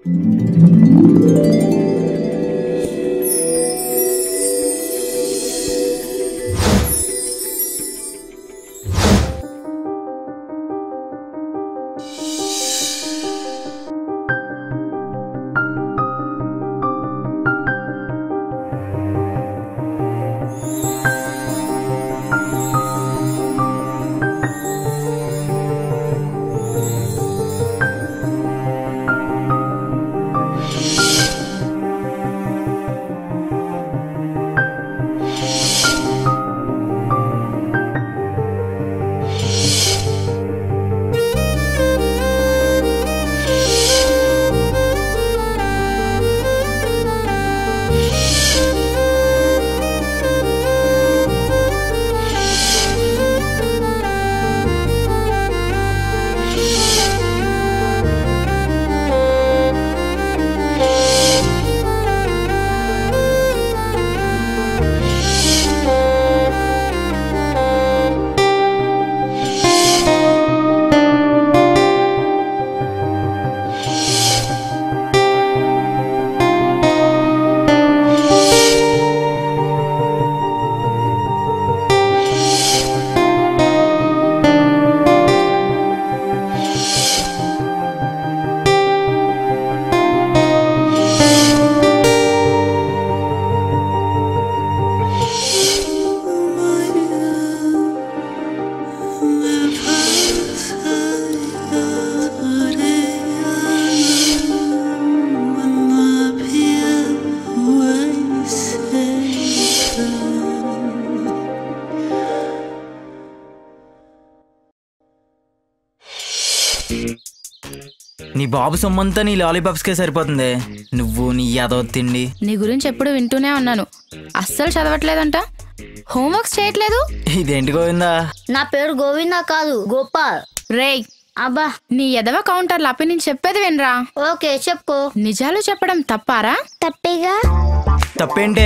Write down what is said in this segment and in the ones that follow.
నీ బాబు సొమ్మంతా నీ లాలీపాప్స్కే సరిపోతుంది నువ్వు నీ యాదవ తిండి నీ గురించి ఎప్పుడు వింటూనే ఉన్నాను అస్సలు చదవట్లేదంట హోంవర్క్స్ చేయట్లేదు ఇదేంటి గోవిందా నా పేరు గోవిందా కాదు గోపాల్ రేయ్ అబ్బా నీ ఎదవ కౌంటర్లు అప్పి నేను చెప్పేది వినరా ఓకే చెప్పుకో నిజాలు చెప్పడం తప్పారా తప్పేగా తప్పేంటే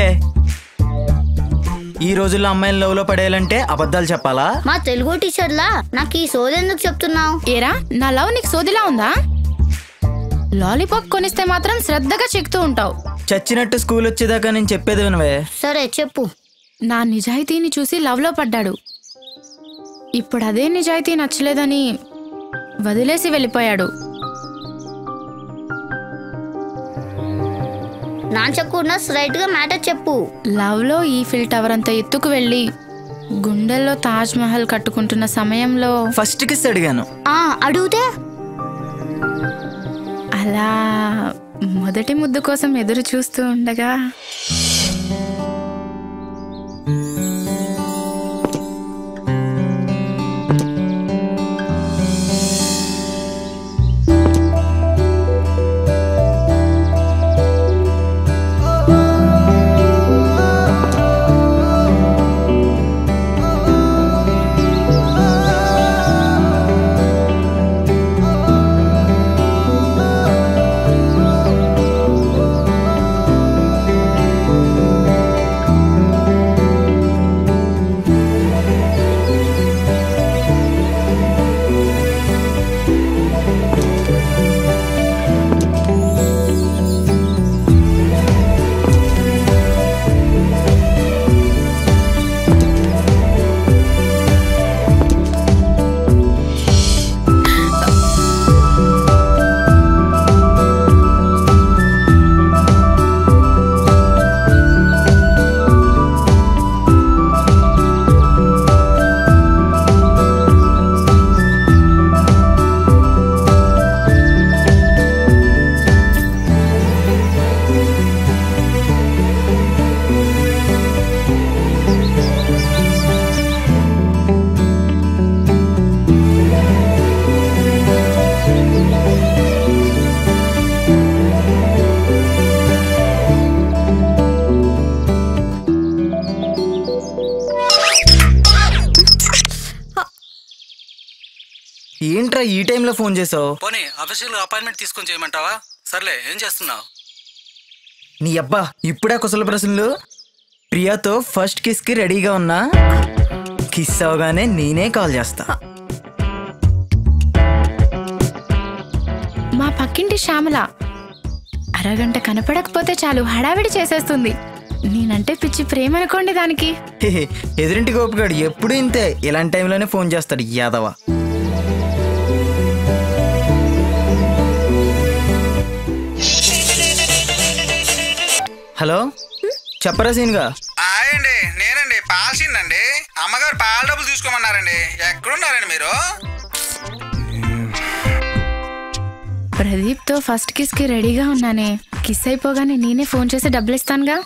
ఈ రోజుల్లో అమ్మాయిలు లవ్లో పడేయాలంటే అబద్ధాలు చెప్పాలా మా తెలుగు టీచర్లా నాకు ఈ సోది ఎందుకు చెప్తున్నావు ఏరా నా లవ్ నీకు సోదిలా ఉందా లాలీపాప్ కొనిస్తే మాత్రం శ్రద్ధగా చెక్తూ ఉంటావు చచ్చినట్టు స్కూల్ వచ్చేదాకా నేను చెప్పేది వినవే సరే చెప్పు నా నిజాయితీని చూసి లవ్లో పడ్డాడు ఇప్పుడు అదే నిజాయితీ నచ్చలేదని వదిలేసి వెళ్ళిపోయాడు నాన్న చెప్పకుండా స్ట్రైట్ గా మ్యాటర్ చెప్పు లవ్లో ఈఫిల్ టవర్ అంత ఎత్తుకు వెళ్ళి గుండెల్లో తాజ్ మహల్ కట్టుకుంటున్న సమయంలో ఫస్ట్ కిస్ అడిగాను ఆ అడిగితే అలా మొదటి ముద్దు కోసం ఎదురు చూస్తూ ఉండగా ఏంట్రా ఈ టైంలో ఫోన్ చేసావు పోనీ అఫీషియల్ అపాయింట్మెంట్ తీసుకొని చేయమంటావా సర్లే ఏం చేస్తున్నావు నీ అబ్బా ఇప్పుడే కుశల ప్రశ్నలు ప్రియాతో ఫస్ట్ కిస్ కి రెడీగా ఉన్నా కిస్ అవగానే నేనే కాల్ చేస్తా మా పక్కింటి శ్యామల అరగంట కనపడకపోతే చాలు హడావిడి చేసేస్తుంది నేనంటే పిచ్చి ప్రేమ అనుకోండి దానికి హెహె, ఎదురింటి గోపిగాడు ఎప్పుడు ఇంతే ఇలాంటి టైంలోనే ఫోన్ చేస్తాడు యాదవ హలో చెప్పరా సీన్గా అండి నేనండి పాల్సిందండి అమ్మగారు పాల డబ్బులు తీసుకోమన్నారండి ఎక్కడున్నారండి మీరు ప్రదీప్తో ఫస్ట్ కిస్కి రెడీగా ఉన్నానే కిస్ అయిపోగానే నేనే ఫోన్ చేసి డబ్బులు ఇస్తానుగా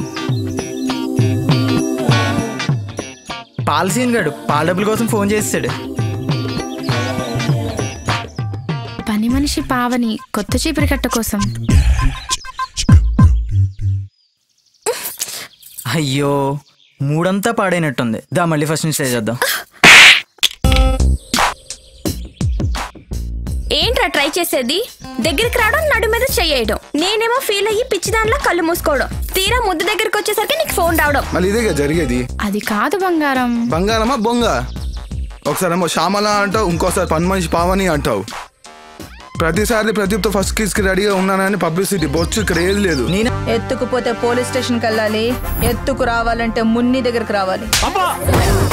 పాల సీన్ గాడు పాల డబ్బుల కోసం ఫోన్ చేస్తాడు పని మనిషి పావని కొత్త చీపురి కట్ట కోసం అయ్యో మూడంతా పాడైనట్టుంది దా మళ్ళీ ఫస్ట్ నుంచి ట్రై చేద్దాం ఏంట్రా ట్రై చేసేది దగ్గరికి రావడం నడు మీద చెయ్యడం నేనేమో ఫీల్ అయ్యి పిచ్చి దానిలో కళ్ళు మూసుకోవడం తీరా ముద్దు దగ్గరికి వచ్చేసరికి నీకు ఫోన్ రావడం మళ్ళీ ఇదేగా జరిగేది అది కాదు బంగారం బంగారమా బొంగ ఒకసారేమో శ్యామల అంటావు ఇంకోసారి పని మనిషి పావని అంటావు ప్రతిసారి ప్రదీప్తో ఫస్ట్ కిస్ కి రెడీగా ఉన్నానని పబ్లిసిటీ బొచ్చు ఇక్కడ ఏది లేదు నేను ఎత్తుకుపోతే పోలీస్ స్టేషన్కి వెళ్ళాలి ఎత్తుకు రావాలంటే మున్ని దగ్గరికి రావాలి